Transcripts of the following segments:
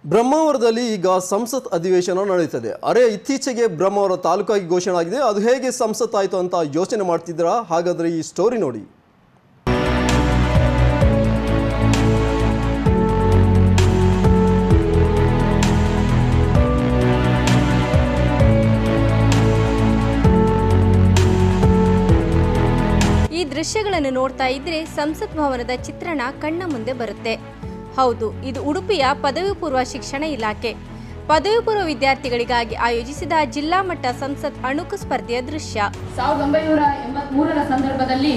ಬ್ರಹ್ಮಾವರದಲ್ಲಿ ಈಗ ಸಂಸತ್ ಅಧಿವೇಶನ ನಡೆಯುತ್ತದೆ ಅರೆ ಇತ್ತೀಚೆಗೆ ಬ್ರಹ್ಮಾವರ ತಾಲೂಕಾಗಿ ಘೋಷಣೆ ಆಗಿದೆ ಅದು ಹೇಗೆ ಸಂಸತ್ ಆಯಿತು ಅಂತ ಯೋಚನೆ ಮಾಡ್ತಿದ್ದೀರಾ ಹಾಗಾದರೆ ಈ ಸ್ಟೋರಿ ನೋಡಿ ಈ ದೃಶ್ಯಗಳನ್ನು ನೋಡ್ತಾ ಇದ್ರೆ ಸಂಸತ್ ಭವನದ ಚಿತ್ರಣ ಕಣ್ಣ ಮುಂದೆ ಬರುತ್ತೆ ಹೌದು ಇದು ಉಡುಪಿಯ ಪದವಿ ಪೂರ್ವ ಶಿಕ್ಷಣ ಇಲಾಖೆ ಪದವಿ ಪೂರ್ವ ವಿದ್ಯಾರ್ಥಿಗಳಿಗಾಗಿ ಆಯೋಜಿಸಿದ ಜಿಲ್ಲಾ ಮಟ್ಟ ಸಂಸತ್ ಅಣುಕು ಸ್ಪರ್ಧೆಯ ದೃಶ್ಯ ಸಾವಿರದ ಒಂಬೈನೂರ ಎಂಬತ್ಮೂರರ ಸಂದರ್ಭದಲ್ಲಿ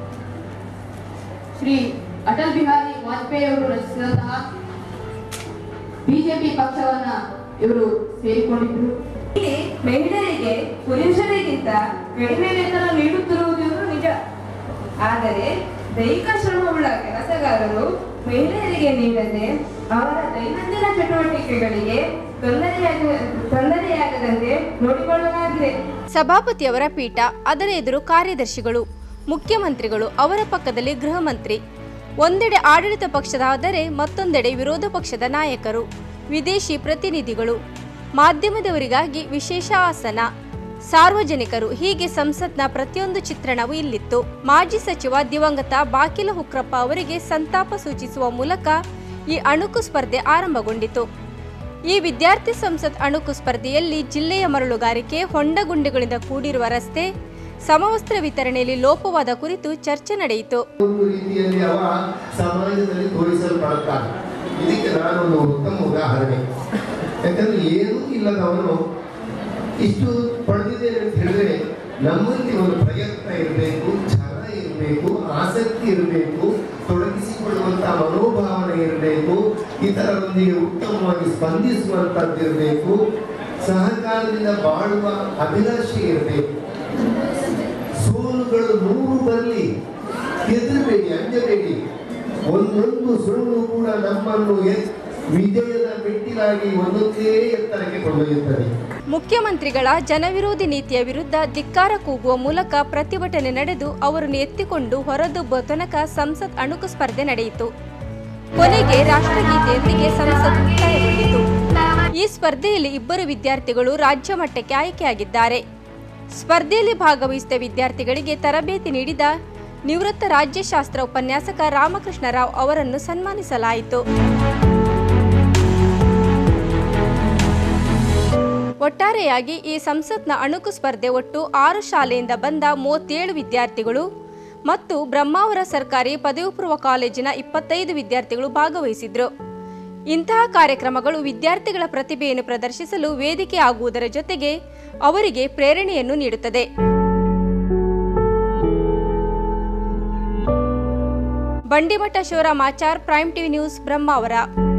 ಶ್ರೀ ಅಟಲ್ ಬಿಹಾರಿ ವಾಜಪೇಯಿ ಅವರು ರಚಿಸಿದಂತಹ ಬಿಜೆಪಿ ಪಕ್ಷವನ್ನ ಇವರು ಸೇರಿಕೊಂಡಿದ್ರು ಇಲ್ಲಿ ಮಹಿಳೆಯರಿಗೆ ಪುರುಷರಿಗಿಂತ ಕಡಿಮೆ ವೇತನ ನೀಡುತ್ತಿರುವುದು ನಿಜ ಆದರೆ ದೈಹಿಕ ಶ್ರಮವುಳ್ಳ ಕೆಲಸಗಾರರು ಮಹಿಳೆಯರಿಗೆ ನೀಡದೆ ಅವರ ದೈನಂದಿನ ಚಟುವಟಿಕೆಗಳಿಗೆ ತೊಂದರೆಯಾಗ ತೊಂದರೆಯಾಗದಂತೆ ನೋಡಿಕೊಳ್ಳಲಾಗಿದೆ ಸಭಾಪತಿಯವರ ಪೀಠ ಅದರ ಎದುರು ಕಾರ್ಯದರ್ಶಿಗಳು ಮುಖ್ಯಮಂತ್ರಿಗಳು ಅವರ ಪಕ್ಕದಲ್ಲಿ ಗೃಹ ಮಂತ್ರಿ ಒಂದೆಡೆ ಆಡಳಿತ ಪಕ್ಷದಾದರೆ ಮತ್ತೊಂದೆಡೆ ವಿರೋಧ ಪಕ್ಷದ ನಾಯಕರು ವಿದೇಶಿ ಪ್ರತಿನಿಧಿಗಳು ಮಾಧ್ಯಮದವರಿಗಾಗಿ ವಿಶೇಷ ಆಸನ ಸಾರ್ವಜನಿಕರು ಹೀಗೆ ಸಂಸತ್ನ ಪ್ರತಿಯೊಂದು ಚಿತ್ರಣವೂ ಇಲ್ಲಿತ್ತು ಮಾಜಿ ಸಚಿವ ದಿವಂಗತ ಬಾಕಿಲ ಹುಕ್ರಪ್ಪ ಅವರಿಗೆ ಸಂತಾಪ ಸೂಚಿಸುವ ಮೂಲಕ ಈ ಅಣುಕು ಸ್ಪರ್ಧೆ ಆರಂಭಗೊಂಡಿತು ಈ ವಿದ್ಯಾರ್ಥಿ ಸಂಸತ್ ಅಣುಕು ಸ್ಪರ್ಧೆಯಲ್ಲಿ ಜಿಲ್ಲೆಯ ಮರಳುಗಾರಿಕೆ ಹೊಂಡಗುಂಡಿಗಳಿಂದ ಕೂಡಿರುವ ರಸ್ತೆ ಸಮವಸ್ತ್ರ ವಿತರಣೆಯಲ್ಲಿ ಲೋಪವಾದ ಕುರಿತು ಚರ್ಚೆ ನಡೆಯಿತು ಒಂದು ರೀತಿಯಲ್ಲಿ ಅವ ಸಮಾಜದಲ್ಲಿ ತೋರಿಸಲ್ಪಡುತ್ತಾನೆ ಇದಕ್ಕೆ ನಾನೊಂದು ಉತ್ತಮ ಉದಾಹರಣೆ ಯಾಕಂದ್ರೆ ಏನೂ ಇಲ್ಲದವನು ಇಷ್ಟು ಪಡೆದಿದ್ದೇನೆ ಅಂತ ಹೇಳಿದ್ರೆ ನಮ್ಮಲ್ಲಿ ಒಂದು ಪ್ರಯತ್ನ ಇರಬೇಕು ಛಲ ಇರಬೇಕು ಆಸಕ್ತಿ ಇರಬೇಕು ತೊಡಗಿಸಿಕೊಳ್ಳುವಂತ ಮನೋಭಾವನೆ ಇರಬೇಕು ಇತರರೊಂದಿಗೆ ಉತ್ತಮವಾಗಿ ಸ್ಪಂದಿಸುವಂತದ್ದು ಇರಬೇಕು ಸಹಕಾರದಿಂದ ಬಾಳುವ ಅಭಿಲಾಷೆ ಇರಬೇಕು ಸೋಲುಗಳು ನೂರು ಬರಲಿ ಹೆದರಬೇಡಿ ಅಂಜಬೇಡಿ ಒಂದೊಂದು ಸೋಲು ಕೂಡ ನಮ್ಮನ್ನು ಎತ್- ವಿಜಯದ ಮೆಟ್ಟಿಲಾಗಿ ಒಂದೊಂದೇ ಎತ್ತರಕ್ಕೆ ಕೊಂಡೊಯ್ಯುತ್ತದೆ ಮುಖ್ಯಮಂತ್ರಿಗಳ ಜನವಿರೋಧಿ ನೀತಿಯ ವಿರುದ್ಧ ಧಿಕ್ಕಾರ ಕೂಗುವ ಮೂಲಕ ಪ್ರತಿಭಟನೆ ನಡೆದು ಅವರನ್ನು ಎತ್ತಿಕೊಂಡು ಹೊರದಬ್ಬುವ ತನಕ ಸಂಸತ್ ಅಣುಕು ಸ್ಪರ್ಧೆ ನಡೆಯಿತು ಕೊನೆಗೆ ರಾಷ್ಟ್ರಗೀತೆಯೊಂದಿಗೆ ಸಂಸತ್ ಮುಕ್ತಾಯಗೊಂಡಿತು ಈ ಸ್ಪರ್ಧೆಯಲ್ಲಿ ಇಬ್ಬರು ವಿದ್ಯಾರ್ಥಿಗಳು ರಾಜ್ಯ ಮಟ್ಟಕ್ಕೆ ಆಯ್ಕೆಯಾಗಿದ್ದಾರೆ ಸ್ಪರ್ಧೆಯಲ್ಲಿ ಭಾಗವಹಿಸಿದ ವಿದ್ಯಾರ್ಥಿಗಳಿಗೆ ತರಬೇತಿ ನೀಡಿದ ನಿವೃತ್ತ ರಾಜ್ಯಶಾಸ್ತ್ರ ಉಪನ್ಯಾಸಕ ರಾಮಕೃಷ್ಣ ರಾವ್ ಅವರನ್ನು ಸನ್ಮಾನಿಸಲಾಯಿತು ಒಟ್ಟಾರೆಯಾಗಿ ಈ ಸಂಸತ್ನ ಅಣುಕು ಸ್ಪರ್ಧೆ ಒಟ್ಟು ಆರು ಶಾಲೆಯಿಂದ ಬಂದ ಮೂವತ್ತೇಳು ವಿದ್ಯಾರ್ಥಿಗಳು ಮತ್ತು ಬ್ರಹ್ಮಾವರ ಸರ್ಕಾರಿ ಪದವಿ ಪೂರ್ವ ಕಾಲೇಜಿನ ಇಪ್ಪತ್ತೈದು ವಿದ್ಯಾರ್ಥಿಗಳು ಭಾಗವಹಿಸಿದ್ರು ಇಂತಹ ಕಾರ್ಯಕ್ರಮಗಳು ವಿದ್ಯಾರ್ಥಿಗಳ ಪ್ರತಿಭೆಯನ್ನು ಪ್ರದರ್ಶಿಸಲು ವೇದಿಕೆ ಆಗುವುದರ ಜೊತೆಗೆ ಅವರಿಗೆ ಪ್ರೇರಣೆಯನ್ನು ನೀಡುತ್ತದೆ Bandimath Shivaramachar Prime TV news Brahmavar